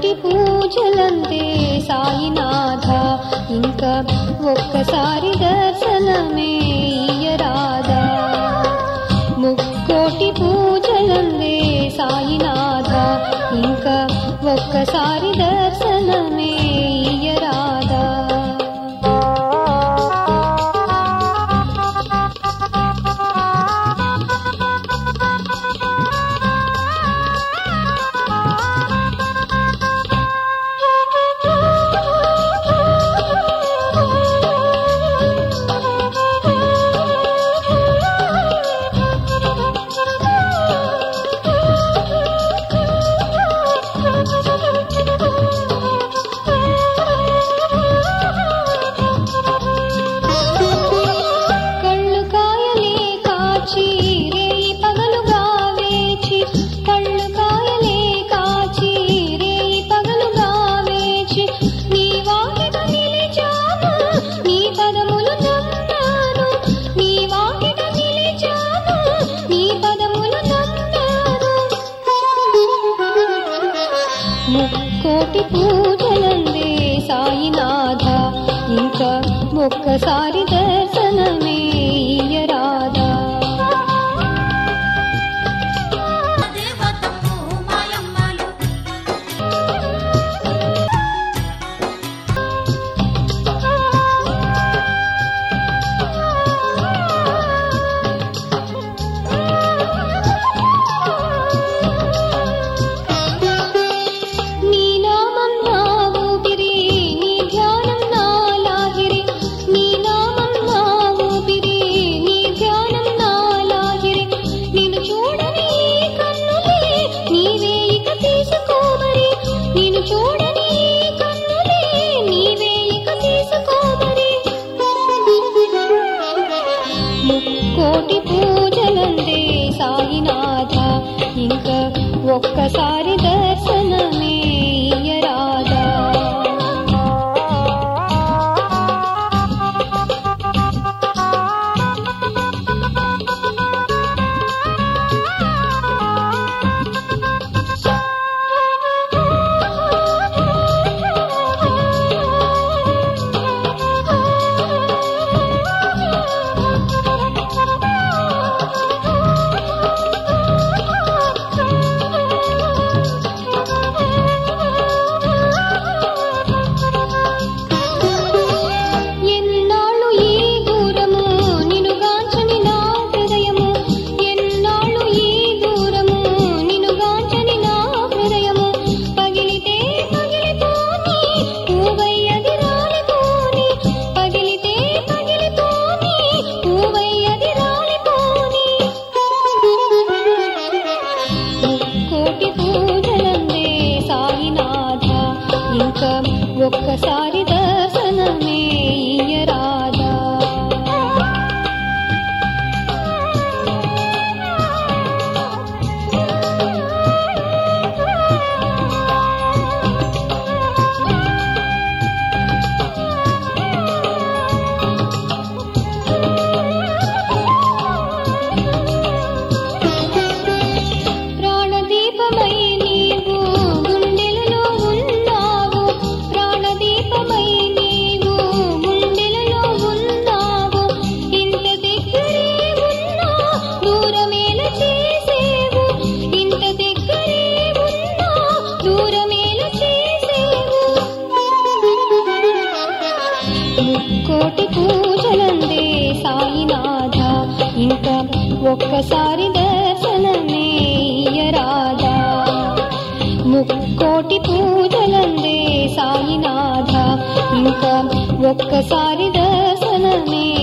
ముక్కోటి పూజలందే సాయినాథ ఇంకా ఒక్కసారి దర్శనమే ఇయ్యరాదా ముక్కోటి పూజలందే సాయినాథ ఇంకా ఒక్కసారి దర్శనమే ఇయ్యరాదా కళ్ళు కాయలే కాచి రేయి పగలుగా వేచి కళ్ళు కాయలే కాచి రేయి పగలుగా వేచి నీ వాకిట నిలిచాను నీ పదములు నమ్మాను నీ వాకిట నిలిచాను నీ పదములు నమ్మాను ముక్కోటి పూజలందే సాయినాథ ఇంకా ఒక్కసారి దర్శనమే ఇయ్యరాదా దేవతకు మాయమ్మలు నీ నామం నా ఊపిరి నీ ధ్యానం నా లాహిరి నీ నామం నా ఊపిరి నీ ధ్యానం నా లాహిరి నిన్ను చూడని ఈ కన్నులే నీవే ఇక తీసుకోమరి నిన్ను చూడని ఈ కన్నులే నీవే ఇక తీసుకోమరి ముక్కోటి పూజలందే సాయినాథ ఇంకా ఒక్కసారి దర్శనమే ఇయ్యరాదా ఎన్నాళ్ళు ఈ దూరము నినుగాంచని నా హృదయము ఎన్నాళ్ళు ఈ దూరము నినుగాంచని నా హృదయము పగిలితే పగిలిపోని పూవయ్యది రాలిపోని పగిలితే పగిలిపోని పూవయ్యది రాలిపోని ముక్కోటి పూజలందే సాయినాథ ఇంకా ఒక్కసారి దర్శనమే ఇయ్యరాదా ప్రాణదీపమై నీవు గుండెలలో ఉన్నావు ప్రాణదీపమై నీవు గుండెలలో ఉన్నావు ఇంత దగ్గరే ఉన్నా దూరమేల చేసేవు ఇంత దగ్గరే ఉన్నా దూరమేల చేసేవు ముక్కోటి పూజలందే సాయినాథ ఇంకా ఒక్కసారి దర్శనమే ఇయ్యరాదా ముక్కోటి పూజలందే సాయినాథ ఇంకా ఒక్కసారి దర్శనమే